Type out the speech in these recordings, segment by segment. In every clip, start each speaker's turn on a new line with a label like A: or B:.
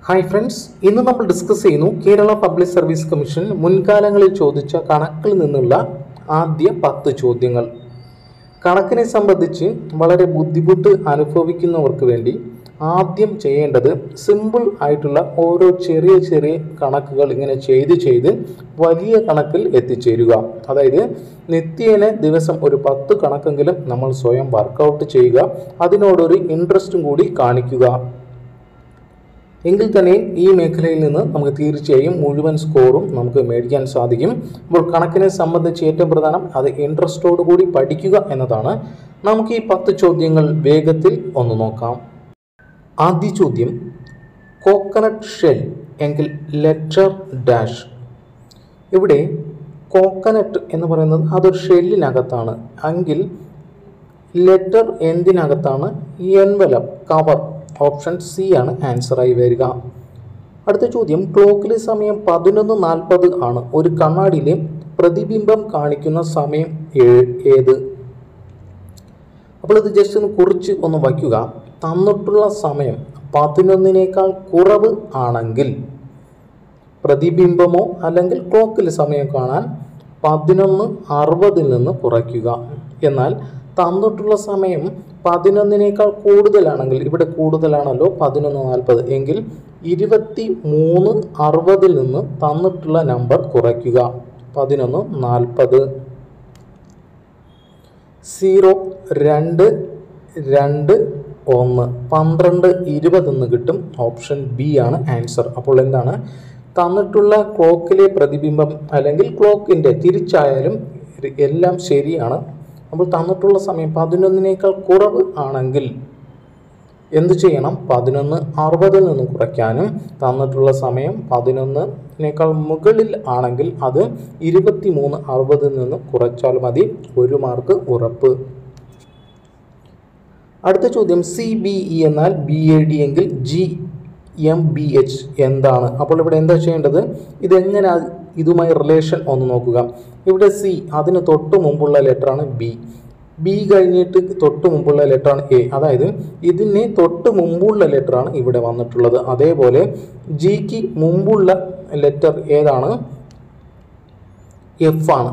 A: hi friends ഇന്ന് നമ്മൾ discuss ചെയ്യുന്നു കേരള പബ്ലിക് സർവീസ് കമ്മീഷൻ മുൻകാലങ്ങളിൽ ചോദിച്ച കണക്കിൽ നിന്നുള്ള ആദ്യ പത്ത് ചോദ്യങ്ങൾ കണക്കിനെ സംബന്ധിച്ച് വളരെ ബുദ്ധിമുട്ട് അനുഭവിക്കുന്നവർക്ക് വേണ്ടി ആദ്യം ചെയ്യേണ്ടത് സിമ്പിൾ ആയിട്ടുള്ള ഓരോ ചെറിയ ചെറിയ കണക്കുകൾ ഇങ്ങനെ ചെയ്ത് ചെയ്ത് വലിയ കണക്കിൽ എത്തിച്ചേരുക അതായത് നിത്യേന ദിവസം ഒരു പത്ത് കണക്കെങ്കിലും നമ്മൾ സ്വയം വർക്കൗട്ട് ചെയ്യുക അതിനോടൊരു ഇൻട്രസ്റ്റും കൂടി കാണിക്കുക എങ്കിൽ തന്നെ ഈ മേഖലയിൽ നിന്ന് നമുക്ക് തീർച്ചയായും മുഴുവൻ സ്കോറും നമുക്ക് മേടിക്കാൻ സാധിക്കും അപ്പോൾ കണക്കിനെ സംബന്ധിച്ച് ഏറ്റവും പ്രധാനം അത് ഇൻട്രസ്റ്റോടു കൂടി പഠിക്കുക എന്നതാണ് നമുക്ക് ഈ പത്ത് ചോദ്യങ്ങൾ വേഗത്തിൽ ഒന്ന് നോക്കാം ആദ്യ ചോദ്യം കോക്കനട്ട് ഷെൽ എങ്കിൽ ലെറ്റർ ഡാഷ് ഇവിടെ കോക്കനട്ട് എന്ന് പറയുന്നത് അതൊരു ഷെല്ലിനകത്താണ് എങ്കിൽ ലെറ്റർ എന്തിനകത്താണ് എൻവലപ്പ് കവർ ഓപ്ഷൻ സി ആണ് ആൻസറായി വരിക അടുത്ത ചോദ്യം ക്ലോക്കിലെ സമയം പതിനൊന്ന് നാൽപ്പത് ആണ് ഒരു കണ്ണാടിയിലെ പ്രതിബിംബം കാണിക്കുന്ന സമയം ഏ- ഏത് അപ്പോൾ ഇത് ജസ്റ്റ് ഒന്ന് കുറിച്ച് ഒന്ന് വയ്ക്കുക തന്നിട്ടുള്ള സമയം പതിനൊന്നിനേക്കാൾ കുറവ് ആണെങ്കിൽ പ്രതിബിംബമോ അല്ലെങ്കിൽ ക്ലോക്കിൽ സമയം കാണാൻ പതിനൊന്ന് അറുപതിൽ നിന്ന് കുറയ്ക്കുക എന്നാൽ തന്നിട്ടുള്ള സമയം പതിനൊന്നിനേക്കാൾ കൂടുതലാണെങ്കിൽ ഇവിടെ കൂടുതലാണല്ലോ പതിനൊന്ന് നാൽപ്പത് എങ്കിൽ ഇരുപത്തി മൂന്ന് അറുപതിൽ നിന്ന് തന്നിട്ടുള്ള നമ്പർ കുറയ്ക്കുക പതിനൊന്ന് നാൽപ്പത് സീറോ രണ്ട് രണ്ട് ഒന്ന് പന്ത്രണ്ട് ഇരുപത് എന്ന് കിട്ടും ഓപ്ഷൻ ബി ആണ് ആൻസർ അപ്പോൾ എന്താണ് തന്നിട്ടുള്ള ക്ലോക്കിലെ പ്രതിബിംബം അല്ലെങ്കിൽ ക്ലോക്കിൻ്റെ തിരിച്ചായാലും ഇത് എല്ലാം ശരിയാണ് അപ്പോൾ തന്നിട്ടുള്ള സമയം പതിനൊന്നിനേക്കാൾ കുറവ് ആണെങ്കിൽ എന്ത് ചെയ്യണം പതിനൊന്ന് അറുപതിൽ നിന്ന് കുറയ്ക്കാനും തന്നിട്ടുള്ള സമയം പതിനൊന്നിനേക്കാൾ മുകളിൽ ആണെങ്കിൽ അത് ഇരുപത്തി മൂന്ന് അറുപതിൽ നിന്ന് കുറച്ചാൽ മതി ഒരു മാർക്ക് ഉറപ്പ് അടുത്ത ചോദ്യം സി ബി ഇ എന്നാൽ ബി എ ഡി എങ്കിൽ ജി എം ബി എച്ച് എന്താണ് അപ്പോൾ ഇവിടെ എന്താ ചെയ്യേണ്ടത് ഇതെങ്ങനെ ഇതുമായി റിലേഷൻ ഒന്ന് നോക്കുക ഇവിടെ സി അതിന് തൊട്ട് മുമ്പുള്ള ലെറ്ററാണ് ബി ബി കഴിഞ്ഞിട്ട് തൊട്ട് മുമ്പുള്ള ലെറ്ററാണ് എ അതായത് ഇതിന് തൊട്ട് മുമ്പുള്ള ലെറ്ററാണ് ഇവിടെ വന്നിട്ടുള്ളത് അതേപോലെ ജിക്ക് മുമ്പുള്ള ലെറ്റർ ഏതാണ് എഫ് ആണ്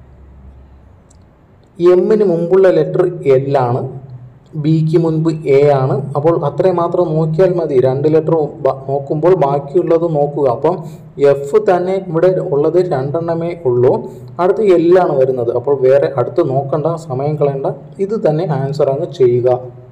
A: എമ്മിന് മുമ്പുള്ള ലെറ്റർ എൽ ആണ് ബിക്ക് മുൻപ് എ ആണ് അപ്പോൾ അത്രയും മാത്രം നോക്കിയാൽ മതി രണ്ട് ലെറ്റർ നോക്കുമ്പോൾ ബാക്കിയുള്ളത് നോക്കുക അപ്പം എഫ് തന്നെ ഇവിടെ ഉള്ളത് രണ്ടെണ്ണമേ ഉള്ളൂ അടുത്ത് എല്ലാണ് വരുന്നത് അപ്പോൾ വേറെ അടുത്ത് നോക്കണ്ട സമയം കളയണ്ട ഇത് തന്നെ ആൻസർ അങ്ങ് ചെയ്യുക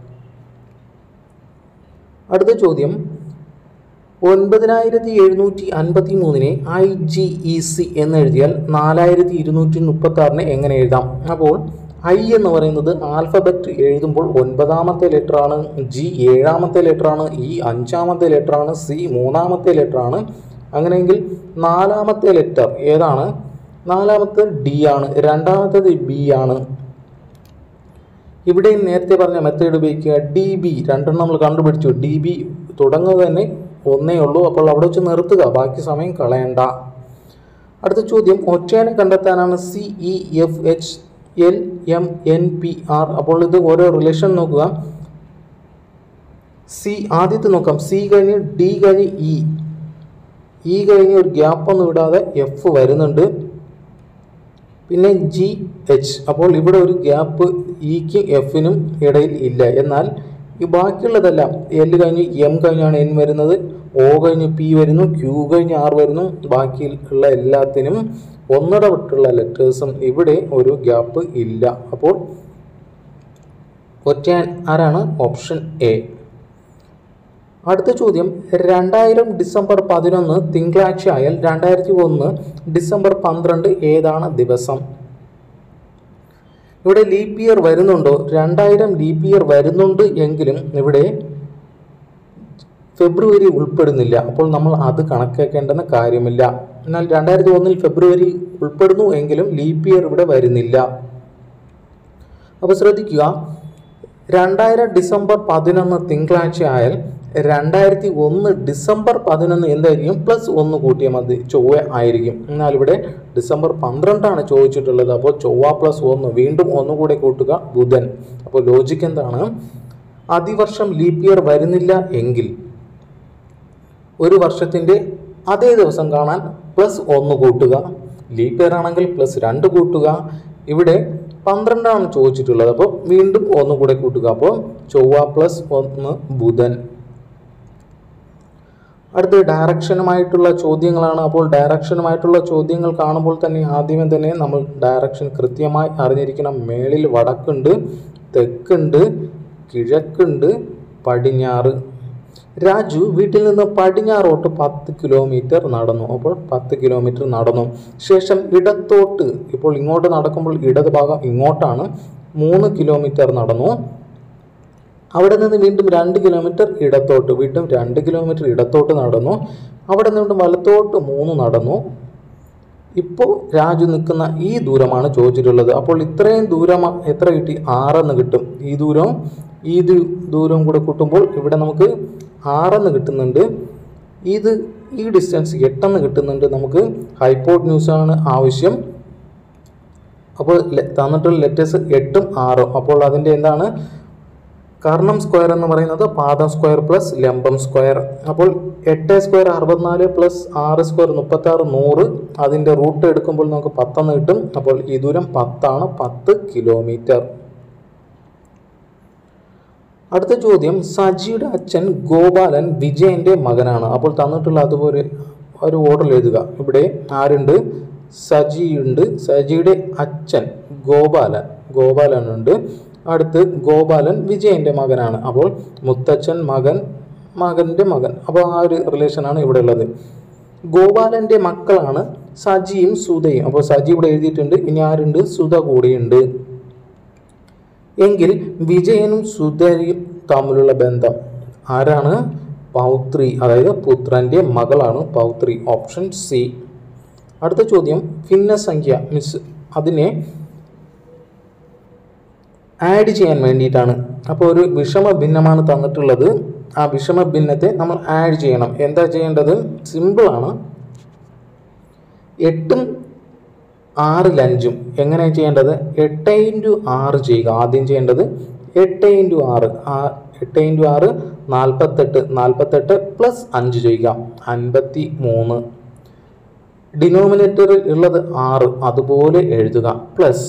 A: അടുത്ത ചോദ്യം ഒൻപതിനായിരത്തി എഴുന്നൂറ്റി അൻപത്തി മൂന്നിനെ ഐ ജി ഇ സി എന്ന് എഴുതിയാൽ നാലായിരത്തി ഇരുന്നൂറ്റി മുപ്പത്തി ആറിനെ എങ്ങനെ എഴുതാം അപ്പോൾ ഐ എന്ന് പറയുന്നത് ആൽഫബറ്റ് എഴുതുമ്പോൾ ഒൻപതാമത്തെ ലെറ്ററാണ് ജി ഏഴാമത്തെ ലെറ്ററാണ് ഇ അഞ്ചാമത്തെ ലെറ്ററാണ് സി മൂന്നാമത്തെ ലെറ്ററാണ് അങ്ങനെയെങ്കിൽ നാലാമത്തെ ലെറ്റർ ഏതാണ് നാലാമത്തെ ഡി ആണ് രണ്ടാമത്തേത് ബി ആണ് ഇവിടെ നേരത്തെ പറഞ്ഞ മെത്തേഡ് ഉപയോഗിക്കുക ഡി ബി രണ്ടെണ്ണം നമ്മൾ കണ്ടുപിടിച്ചു ഡി ബി തുടങ്ങുന്നത് തന്നെ ഒന്നേ ഉള്ളൂ അപ്പോൾ അവിടെ വെച്ച് നിർത്തുക ബാക്കി സമയം കളയണ്ട അടുത്ത ചോദ്യം ഒറ്റയാനെ കണ്ടെത്താനാണ് C E F H L M N P R അപ്പോൾ ഇത് ഓരോ റിലേഷൻ നോക്കുക സി ആദ്യത്തെ നോക്കാം സി കഴിഞ്ഞ് ഡി കഴിഞ്ഞ് ഇ ഇ കഴിഞ്ഞ് ഒരു ഗ്യാപ്പ് ഒന്നും ഇടാതെ എഫ് വരുന്നുണ്ട് പിന്നെ ജി എച്ച് അപ്പോൾ ഇവിടെ ഒരു ഗ്യാപ്പ് ഇക്കും എഫിനും ഇടയിൽ ഇല്ല എന്നാൽ ഈ ബാക്കിയുള്ളതെല്ലാം എൽ കഴിഞ്ഞ് എം കഴിഞ്ഞാണ് എൻ വരുന്നത് ഒ കഴിഞ്ഞ് പി വരുന്നു ക്യൂ കഴിഞ്ഞ് ആർ വരുന്നു ബാക്കിയുള്ള എല്ലാത്തിനും ഒന്നിടവിട്ടുള്ള ലെറ്റേഴ്സും ഇവിടെ ഒരു ഗ്യാപ്പ് ഇല്ല അപ്പോൾ ഒറ്റയാൻ ആരാണ് ഓപ്ഷൻ എ അടുത്ത ചോദ്യം രണ്ടായിരം ഡിസംബർ പതിനൊന്ന് തിങ്കളാഴ്ച ആയാൽ രണ്ടായിരത്തി ഒന്ന് ഡിസംബർ പന്ത്രണ്ട് ഏതാണ് ദിവസം ഇവിടെ ലീപ്പ് ഇയർ വരുന്നുണ്ടോ രണ്ടായിരം ലീപ്പ് ഇയർ വരുന്നുണ്ട് എങ്കിലും ഇവിടെ ഫെബ്രുവരി ഉൾപ്പെടുന്നില്ല അപ്പോൾ നമ്മൾ അത് കണക്കാക്കേണ്ടെന്ന കാര്യമില്ല എന്നാൽ രണ്ടായിരത്തി ഒന്നിൽ ഫെബ്രുവരി ഉൾപ്പെടുന്നു എങ്കിലും ലീപ്പ് ഇയർ ഇവിടെ വരുന്നില്ല അപ്പോൾ ശ്രദ്ധിക്കുക രണ്ടായിരം ഡിസംബർ പതിനൊന്ന് തിങ്കളാഴ്ച ആയാൽ രണ്ടായിരത്തി ഒന്ന് ഡിസംബർ പതിനൊന്ന് എന്തായിരിക്കും പ്ലസ് ഒന്ന് കൂട്ടിയാൽ മതി ചൊവ്വ ആയിരിക്കും എന്നാൽ ഇവിടെ ഡിസംബർ പന്ത്രണ്ടാണ് ചോദിച്ചിട്ടുള്ളത് അപ്പോൾ ചൊവ്വ പ്ലസ് ഒന്ന് വീണ്ടും ഒന്നുകൂടെ കൂട്ടുക ബുധൻ അപ്പോൾ ലോജിക്ക് എന്താണ് അതിവർഷം ലീപ്പ് ഇയർ വരുന്നില്ല എങ്കിൽ ഒരു വർഷത്തിൻ്റെ അതേ ദിവസം കാണാൻ പ്ലസ് ഒന്ന് കൂട്ടുക ലീപ് ഇയർ ആണെങ്കിൽ പ്ലസ് രണ്ട് കൂട്ടുക ഇവിടെ പന്ത്രണ്ടാണ് ചോദിച്ചിട്ടുള്ളത് അപ്പോൾ വീണ്ടും ഒന്ന് കൂടെ കൂട്ടുക അപ്പോൾ ചൊവ്വ പ്ലസ് ഒന്ന് ബുധൻ അടുത്ത ഡയറക്ഷനുമായിട്ടുള്ള ചോദ്യങ്ങളാണ് അപ്പോൾ ഡയറക്ഷനുമായിട്ടുള്ള ചോദ്യങ്ങൾ കാണുമ്പോൾ തന്നെ ആദ്യമേ തന്നെ നമ്മൾ ഡയറക്ഷൻ കൃത്യമായി അറിഞ്ഞിരിക്കണം മേളിൽ വടക്കുണ്ട് തെക്കുണ്ട് കിഴക്കുണ്ട് പടിഞ്ഞാറ് രാജു വീട്ടിൽ നിന്ന് പടിഞ്ഞാറോട്ട് പത്ത് കിലോമീറ്റർ നടന്നു അപ്പോൾ പത്ത് കിലോമീറ്റർ നടന്നു ശേഷം ഇടത്തോട്ട് ഇപ്പോൾ ഇങ്ങോട്ട് നടക്കുമ്പോൾ ഇടത് ഭാഗം ഇങ്ങോട്ടാണ് മൂന്ന് കിലോമീറ്റർ നടന്നു അവിടെ നിന്ന് വീണ്ടും രണ്ട് കിലോമീറ്റർ ഇടത്തോട്ട് വീണ്ടും രണ്ട് കിലോമീറ്റർ ഇടത്തോട്ട് നടന്നു അവിടെ നിന്ന് വലത്തോട്ട് മൂന്ന് നടന്നു ഇപ്പോൾ രാജു നിൽക്കുന്ന ഈ ദൂരമാണ് ചോദിച്ചിട്ടുള്ളത് അപ്പോൾ ഇത്രയും ദൂരം എത്ര കിട്ടി ആറെന്ന് കിട്ടും ഈ ദൂരവും ഈ ദൂ- ദൂരവും കൂടെ കൂട്ടുമ്പോൾ ഇവിടെ നമുക്ക് ആറെന്ന് കിട്ടുന്നുണ്ട് ഇത് ഈ ഡിസ്റ്റൻസ് എട്ടെന്ന് കിട്ടുന്നുണ്ട് നമുക്ക് ഹൈപ്പോട്ട് ന്യൂസാണ് ആവശ്യം അപ്പോൾ ലെ- തന്നിട്ടുള്ള ലെറ്റേഴ്സ് എട്ടും ആറും അപ്പോൾ അതിൻ്റെ എന്താണ് കർണം സ്ക്വയർ എന്ന് പറയുന്നത് പാദം സ്ക്വയർ പ്ലസ് ലംബം സ്ക്വയർ അപ്പോൾ എട്ട് സ്ക്വയർ അറുപത്തിനാല് പ്ലസ് ആറ് സ്ക്വയർ മുപ്പത്തി ആറ് നൂറ് അതിൻ്റെ റൂട്ട് എടുക്കുമ്പോൾ നമുക്ക് പത്തെന്ന് കിട്ടും അപ്പോൾ ഈ ദൂരം പത്താണ് പത്ത് കിലോമീറ്റർ അടുത്ത ചോദ്യം സജിയുടെ അച്ഛൻ ഗോപാലൻ വിജയന്റെ മകനാണ് അപ്പോൾ തന്നിട്ടുള്ള അതുപോലെ ഒരു ഓർഡറിൽ എഴുതുക ഇവിടെ ആരുണ്ട് സജിയുണ്ട് സജിയുടെ അച്ഛൻ ഗോപാലൻ ഗോപാലനുണ്ട് അടുത്ത് ഗോപാലൻ വിജയന്റെ മകനാണ് അപ്പോൾ മുത്തച്ഛൻ മകൻ മകന്റെ മകൻ അപ്പോൾ ആ ഒരു റിലേഷനാണ് ഇവിടെ ഉള്ളത് ഗോപാലന്റെ മക്കളാണ് സജിയും സുധയും അപ്പോൾ സജി ഇവിടെ എഴുതിയിട്ടുണ്ട് ഇനി ആരുണ്ട് സുധ കൂടിയുണ്ട് എങ്കിൽ വിജയനും സുധയും തമ്മിലുള്ള ബന്ധം ആരാണ് പൗത്രി അതായത് പുത്രന്റെ മകളാണ് പൗത്രി ഓപ്ഷൻ സി അടുത്ത ചോദ്യം ഭിന്നസംഖ്യ മിസ് അതിനെ ആഡ് ചെയ്യാൻ വേണ്ടിയിട്ടാണ് അപ്പോൾ ഒരു വിഷമ ഭിന്നമാണ് തന്നിട്ടുള്ളത് ആ വിഷമ ഭിന്നത്തെ നമ്മൾ ആഡ് ചെയ്യണം എന്താ ചെയ്യേണ്ടത് സിമ്പിളാണ് എട്ടും ആറിൽ അഞ്ചും എങ്ങനെയാണ് ചെയ്യേണ്ടത് എട്ട് ഇൻറ്റു ആറ് ചെയ്യുക ആദ്യം ചെയ്യേണ്ടത് എട്ട് ഇൻറ്റു ആറ് ആ എട്ട് ഇൻറ്റു ആറ് നാൽപ്പത്തെട്ട് നാൽപ്പത്തെട്ട് പ്ലസ് അഞ്ച് ചെയ്യുക അൻപത്തി മൂന്ന് ഡിനോമിനേറ്ററിൽ ഉള്ളത് ആറ് അതുപോലെ എഴുതുക പ്ലസ്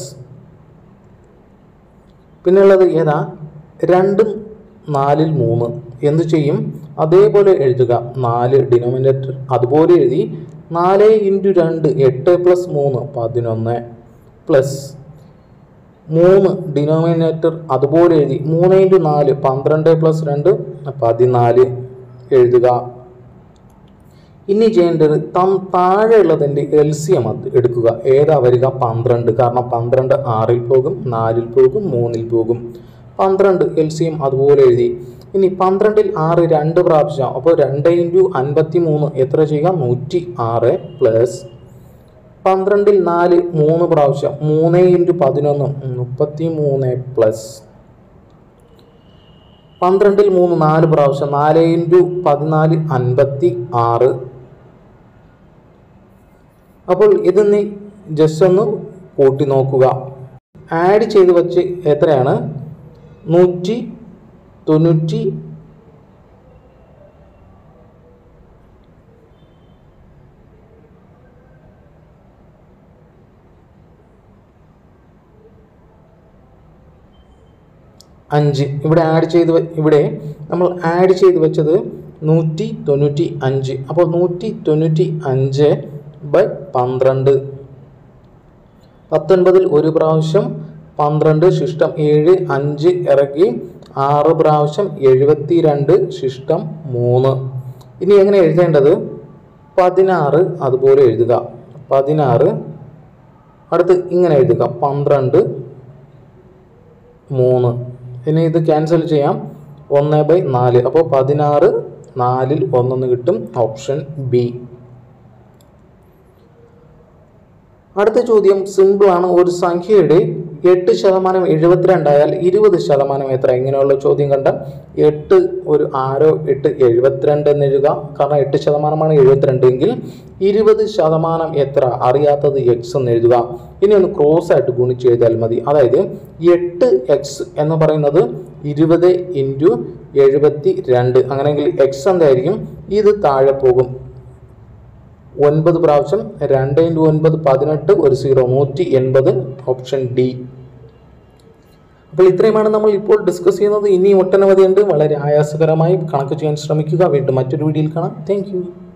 A: പിന്നെ ഉള്ളത് ഏതാ രണ്ടും നാലിൽ മൂന്ന് എന്ത് ചെയ്യും അതേപോലെ എഴുതുക നാല് ഡിനോമിനേറ്റർ അതുപോലെ എഴുതി നാല് ഇൻറ്റു രണ്ട് എട്ട് പ്ലസ് മൂന്ന് പതിനൊന്ന് പ്ലസ് മൂന്ന് ഡിനോമിനേറ്റർ അതുപോലെ എഴുതി മൂന്ന് ഇൻറ്റു നാല് പന്ത്രണ്ട് പ്ലസ് രണ്ട് പതിനാല് എഴുതുക ഇനി ചെയ്യേണ്ടത് തം താഴെയുള്ളതിൻ്റെ എൽ സി എം എടുക്കുക ഏതാ വരിക പന്ത്രണ്ട് കാരണം പന്ത്രണ്ട് ആറിൽ പോകും നാലിൽ പോകും മൂന്നിൽ പോകും പന്ത്രണ്ട് എൽ സി എം അതുപോലെ എഴുതി ഇനി പന്ത്രണ്ടിൽ ആറ് രണ്ട് പ്രാവശ്യം അപ്പോൾ രണ്ട് ഇൻറ്റു അൻപത്തി മൂന്ന് എത്ര ചെയ്യുക നൂറ്റി ആറ് പ്ലസ് പന്ത്രണ്ടിൽ നാല് മൂന്ന് പ്രാവശ്യം മൂന്ന് ഇൻറ്റു പതിനൊന്ന് മുപ്പത്തി മൂന്ന് പ്ലസ് പന്ത്രണ്ടിൽ മൂന്ന് നാല് പ്രാവശ്യം നാല് ഇൻറ്റു പതിനാല് അൻപത്തി ആറ് അപ്പോൾ ഇത് നീ ജസ്റ്റ് ഒന്ന് കൂട്ടി നോക്കുക ആഡ് ചെയ്ത് വെച്ച് എത്രയാണ് നൂറ്റി തൊണ്ണൂറ്റി അഞ്ച് ഇവിടെ ആഡ് ചെയ്ത് വെ- ഇവിടെ നമ്മൾ ആഡ് ചെയ്ത് വെച്ചത് നൂറ്റി തൊണ്ണൂറ്റി അഞ്ച് അപ്പോൾ നൂറ്റി തൊണ്ണൂറ്റി അഞ്ച് ബൈ പന്ത്രണ്ട് പത്തൊൻപതിൽ ഒരു പ്രാവശ്യം പന്ത്രണ്ട് ശിഷ്ടം ഏഴ് അഞ്ച് ഇറക്കി ആറ് പ്രാവശ്യം എഴുപത്തി രണ്ട് ശിഷ്ടം മൂന്ന് ഇനി എങ്ങനെ എഴുതേണ്ടത് പതിനാറ് അതുപോലെ എഴുതുക പതിനാറ് അടുത്ത് ഇങ്ങനെ എഴുതുക പന്ത്രണ്ട് മൂന്ന് ഇനി ഇത് ക്യാൻസൽ ചെയ്യാം ഒന്ന് ബൈ നാല് അപ്പോൾ പതിനാറ് നാലിൽ ഒന്നെന്ന് കിട്ടും ഓപ്ഷൻ ബി അടുത്ത ചോദ്യം സിമ്പിൾ ആണ് ഒരു സംഖ്യയുടെ എട്ട് ശതമാനം എഴുപത്തിരണ്ടായാൽ ഇരുപത് ശതമാനം എത്ര ഇങ്ങനെയുള്ള ചോദ്യം കണ്ട എട്ട് ഒരു ആരോ എട്ട് എഴുപത്തിരണ്ട് എന്ന് എഴുതുക കാരണം എട്ട് ശതമാനമാണ് എഴുപത്തിരണ്ട് എങ്കിൽ ഇരുപത് ശതമാനം എത്ര അറിയാത്തത് എക്സ് എന്ന് എഴുതുക ഇനി ഒന്ന് ക്രോസ് ആയിട്ട് ഗുണിച്ച് എഴുതിയാൽ മതി അതായത് എട്ട് എക്സ് എന്ന് പറയുന്നത് ഇരുപത് ഇൻറ്റു എഴുപത്തി രണ്ട് അങ്ങനെയെങ്കിൽ എക്സ് എന്തായിരിക്കും ഇത് താഴെ പോകും ഒൻപത് പ്രാവശ്യം രണ്ട് ഇൻറ്റു ഒൻപത് പതിനെട്ട് ഒരു സീറോ നൂറ്റി എൺപത് ഓപ്ഷൻ ഡി അപ്പോൾ ഇത്രയുമാണ് നമ്മൾ ഇപ്പോൾ ഡിസ്കസ് ചെയ്യുന്നത് ഇനി ഒട്ടനവധിയുണ്ട് വളരെ ആയാസകരമായി കണക്ക് ചെയ്യാൻ ശ്രമിക്കുക വീണ്ടും മറ്റൊരു വീഡിയോയിൽ കാണാം താങ്ക്